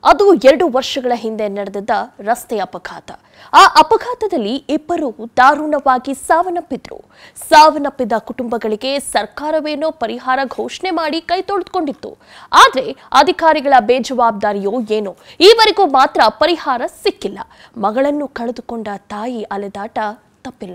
ಅದು ಎರಡು ವರ್ಷಗಳ ಹಿಂದೆ ನಡೆದಿದ್ದ ರಸ್ತೆ ಅಪಘಾತ ಆ ಅಪಘಾತದಲ್ಲಿ ಇಬ್ಬರು ದಾರುಣವಾಗಿ ಸಾವನ್ನಪ್ಪಿದ್ರು ಸಾವನ್ನಪ್ಪಿದ ಕುಟುಂಬಗಳಿಗೆ ಸರ್ಕಾರವೇನೋ ಪರಿಹಾರ ಘೋಷಣೆ ಮಾಡಿ ಕೈ ತೊಳೆದುಕೊಂಡಿತ್ತು ಆದ್ರೆ ಅಧಿಕಾರಿಗಳ ಬೇಜವಾಬ್ದಾರಿಯೋ ಏನೋ ಈವರೆಗೂ ಮಾತ್ರ ಪರಿಹಾರ ಸಿಕ್ಕಿಲ್ಲ ಮಗಳನ್ನು ಕಳೆದುಕೊಂಡ ತಾಯಿ ಅಲೆದಾಟ ತಪ್ಪಿಲ್ಲ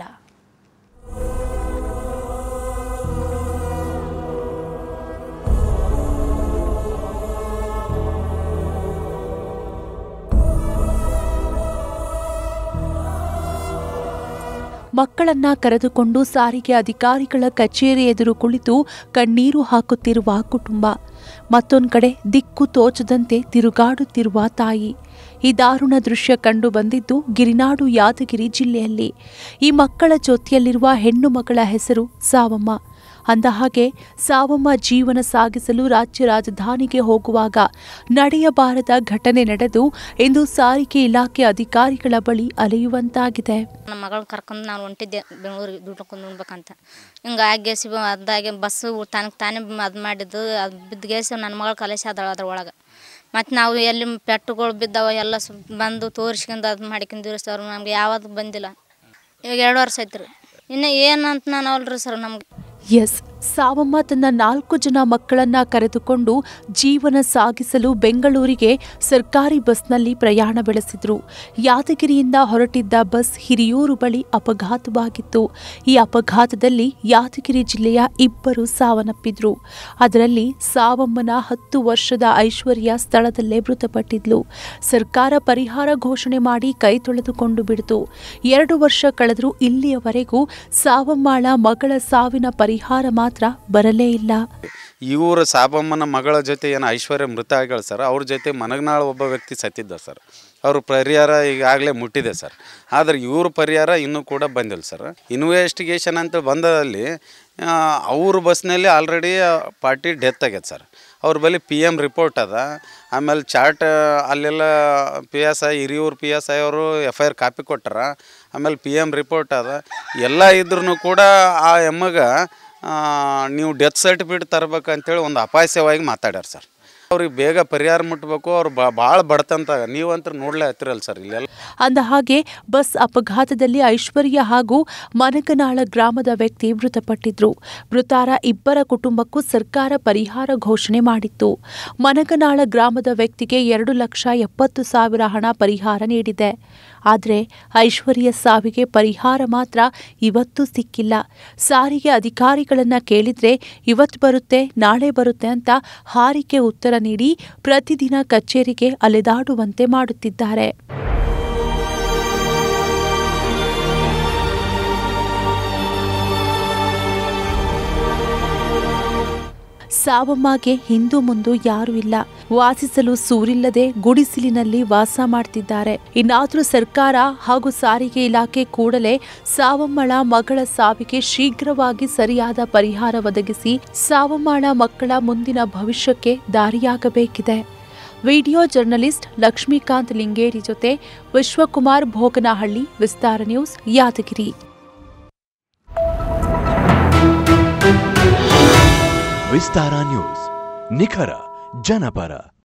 ಮಕ್ಕಳನ್ನ ಕರೆದುಕೊಂಡು ಸಾರಿಗೆ ಅಧಿಕಾರಿಗಳ ಕಚೇರಿ ಎದುರು ಕುಳಿತು ಕಣ್ಣೀರು ಹಾಕುತ್ತಿರುವ ಕುಟುಂಬ ಮತ್ತೊಂದು ಕಡೆ ದಿಕ್ಕು ತೋಚದಂತೆ ತಿರುಗಾಡುತ್ತಿರುವ ತಾಯಿ ಈ ದಾರುಣ ದೃಶ್ಯ ಕಂಡು ಬಂದಿದ್ದು ಗಿರಿನಾಡು ಯಾದಗಿರಿ ಜಿಲ್ಲೆಯಲ್ಲಿ ಈ ಮಕ್ಕಳ ಜೊತೆಯಲ್ಲಿರುವ ಹೆಣ್ಣು ಮಗಳ ಹೆಸರು ಸಾವಮ್ಮ ಅಂದಹಾಗೆ ಸಾವಮ್ಮ ಜೀವನ ಸಾಗಿಸಲು ರಾಜ್ಯ ರಾಜಧಾನಿಗೆ ಹೋಗುವಾಗ ನಡೆಯಬಾರದ ಘಟನೆ ನಡೆದು ಇಂದು ಸಾರಿಗೆ ಇಲಾಖೆ ಅಧಿಕಾರಿಗಳ ಬಳಿ ಅಲೆಯುವಂತಾಗಿದೆ ನಮ್ಮ ಮಗಳನ್ನ ಕರ್ಕೊಂಡು ನಾನು ಹೊಂಟಿದ್ದೆ ಬೆಂಗಳೂರಿಗೆ ದುಡ್ಕೊಂಡು ಉಣ್ಬೇಕಂತ ಹಿಂಗೆ ಆಗ್ಯೇಸಿ ಅದಾಗೆ ಬಸ್ಸು ತನಗೆ ತಾನೇ ಅದು ಮಾಡಿದ್ದು ಅದು ಬಿದ್ದಗೇಸಿ ನನ್ನ ಮಗಳು ಕಲೇಸಿ ಅದಾಳ ಅದ್ರೊಳಗೆ ಮತ್ತು ನಾವು ಎಲ್ಲಿ ಪೆಟ್ಟುಗಳು ಬಿದ್ದಾವ ಎಲ್ಲ ಸು ಬಂದು ತೋರಿಸ್ಕೊಂಡು ಅದು ಮಾಡ್ಕೊಂಡಿರಿ ಸರ್ ನಮ್ಗೆ ಯಾವುದು ಬಂದಿಲ್ಲ ಇವಾಗ ಎರಡು ವರ್ಷ ಆಯ್ತು ರೀ ಇನ್ನು ಏನಂತ ನಾನು ಅಲ್ರಿ ಸರ್ ನಮ್ಗೆ ಎಸ್ ಸಾವಮ್ಮ ತನ್ನ ನಾಲ್ಕು ಜನ ಮಕ್ಕಳನ್ನ ಕರೆದುಕೊಂಡು ಜೀವನ ಸಾಗಿಸಲು ಬೆಂಗಳೂರಿಗೆ ಸರ್ಕಾರಿ ಬಸ್ನಲ್ಲಿ ಪ್ರಯಾಣ ಬೆಳೆಸಿದ್ರು ಯಾದಗಿರಿಯಿಂದ ಹೊರಟಿದ್ದ ಬಸ್ ಹಿರಿಯೂರು ಬಳಿ ಅಪಘಾತವಾಗಿತ್ತು ಈ ಅಪಘಾತದಲ್ಲಿ ಯಾದಗಿರಿ ಜಿಲ್ಲೆಯ ಇಬ್ಬರು ಸಾವನ್ನಪ್ಪಿದ್ರು ಅದರಲ್ಲಿ ಸಾವಮ್ಮನ ಹತ್ತು ವರ್ಷದ ಐಶ್ವರ್ಯ ಸ್ಥಳದಲ್ಲೇ ಮೃತಪಟ್ಟಿದ್ಲು ಸರ್ಕಾರ ಪರಿಹಾರ ಘೋಷಣೆ ಮಾಡಿ ಕೈ ತೊಳೆದುಕೊಂಡು ಬಿಡ್ತು ಎರಡು ವರ್ಷ ಕಳೆದರೂ ಇಲ್ಲಿಯವರೆಗೂ ಸಾವಮ್ಮಾಳ ಮಗಳ ಸಾವಿನ ಪರಿಹಾರ ಮಾತ್ರ ಬರಲೇ ಇಲ್ಲ ಇವ್ರ ಸಾಬಮ್ಮನ ಮಗಳ ಜೊತೆ ಏನು ಐಶ್ವರ್ಯ ಮೃತ ಆಗ್ಯಾಳ ಸರ್ ಅವ್ರ ಜೊತೆ ಮನಗನಾಳ ಒಬ್ಬ ವ್ಯಕ್ತಿ ಸತ್ತಿದ್ದ ಸರ್ ಅವ್ರ ಪರಿಹಾರ ಈಗಾಗಲೇ ಮುಟ್ಟಿದೆ ಸರ್ ಆದರೆ ಇವ್ರ ಪರಿಹಾರ ಇನ್ನೂ ಕೂಡ ಬಂದಿಲ್ಲ ಸರ್ ಇನ್ವೆಸ್ಟಿಗೇಷನ್ ಅಂತ ಬಂದಲ್ಲಿ ಆ, ಅವ್ರ ಬಸ್ನಲ್ಲಿ ಆಲ್ರೆಡಿ ಪಾರ್ಟಿ ಡೆತ್ ಆಗೈತೆ ಸರ್ ಅವ್ರ ಬಳಿ ಪಿ ಎಮ್ ರಿಪೋರ್ಟ್ ಅದ ಆಮೇಲೆ ಚಾರ್ಟ್ ಅಲ್ಲೆಲ್ಲ P S I Hiriyur P S I ಅವರು ಎಫ್ ಐ ಆರ್ ಕಾಪಿ ಕೊಟ್ಟಾರ ಆಮೇಲೆ ಪಿ ಎಮ್ ರಿಪೋರ್ಟ್ ಅದ ಎಲ್ಲ ಇದ್ರೂ ಕೂಡ ಆ ಎಮ್ಮಗ ಆ, ನೀವು ಡೆತ್ ಸರ್ಟಿಫಿಕೇಟ್ ತರ್ಬೇಕಂತೇಳಿ ಒಂದು ಅಪಾಯಸ್ಯವಾಗಿ ಮಾತಾಡ್ಯಾರ ಸರ್ ಅವ್ರಿಗೆ ಬೇಗ ಪರಿಹಾರ ಮುಟ್ಬೇಕು ಅವ್ರು ಭಾಳ ಬಡತಂತ ನೀವಂತೂ ನೋಡ್ಲೇ ಹತ್ತಿರಲ್ಲ ಸರ್ ಇಲ್ಲೆಲ್ಲ ಅಂದ ಹಾಗೆ ಬಸ್ ಅಪಘಾತದಲ್ಲಿ ಐಶ್ವರ್ಯ ಹಾಗೂ ಮನಗನಾಳ ಗ್ರಾಮದ ವ್ಯಕ್ತಿ ಮೃತಪಟ್ಟಿದ್ರು ಮೃತಾರ ಇಬ್ಬರ ಕುಟುಂಬಕ್ಕೂ ಸರ್ಕಾರ ಪರಿಹಾರ ಘೋಷಣೆ ಮಾಡಿತ್ತು ಮನಗನಾಳ ಗ್ರಾಮದ ವ್ಯಕ್ತಿಗೆ ಎರಡು ಲಕ್ಷ ಎಪ್ಪತ್ತು ಸಾವಿರ ಹಣ ಪರಿಹಾರ ನೀಡಿದೆ ಆದರೆ ಐಶ್ವರ್ಯ ಸಾವಿಗೆ ಪರಿಹಾರ ಮಾತ್ರ ಇವತ್ತೂ ಸಿಕ್ಕಿಲ್ಲ ಸಾರಿಗೆ ಅಧಿಕಾರಿಗಳನ್ನ ಕೇಳಿದ್ರೆ ಇವತ್ತು ಬರುತ್ತೆ ನಾಳೆ ಬರುತ್ತೆ ಅಂತ ಹಾರಿಕೆ ಉತ್ತರ ನೀಡಿ ಪ್ರತಿದಿನ ಕಚೇರಿಗೆ ಅಲೆದಾಡುವಂತೆ ಮಾಡುತ್ತಿದ್ದಾರೆ ಸಾವಮ್ಮಗೆ ಹಿಂದು ಮುಂದು ಯಾರೂ ಇಲ್ಲ ವಾಸಿಸಲು ಸೂರಿಲ್ಲದೆ ಗುಡಿಸಿಲಿನಲ್ಲಿ ವಾಸ ಮಾಡ್ತಿದ್ದಾರೆ ಇನ್ನಾದರೂ ಸರ್ಕಾರ ಹಾಗೂ ಸಾರಿಗೆ ಇಲಾಖೆ ಕೂಡಲೇ ಸಾವಮ್ಮಳ ಮಗಳ ಸಾವಿಗೆ ಶೀಘ್ರವಾಗಿ ಸರಿಯಾದ ಪರಿಹಾರ ಒದಗಿಸಿ ಸಾವಮ್ಮಳ ಮಕ್ಕಳ ಮುಂದಿನ ಭವಿಷ್ಯಕ್ಕೆ ದಾರಿಯಾಗಬೇಕಿದೆ ವಿಡಿಯೋ ಜರ್ನಲಿಸ್ಟ್ ಲಕ್ಷ್ಮೀಕಾಂತ್ ಲಿಂಗೇರಿ ಜೊತೆ ವಿಶ್ವಕುಮಾರ್ ಭೋಗನಹಳ್ಳಿ ವಿಸ್ತಾರ ನ್ಯೂಸ್ ಯಾದಗಿರಿ ವಿಸ್ತಾರ ನ್ಯೂಸ್ ನಿಖರ ಜನಪರ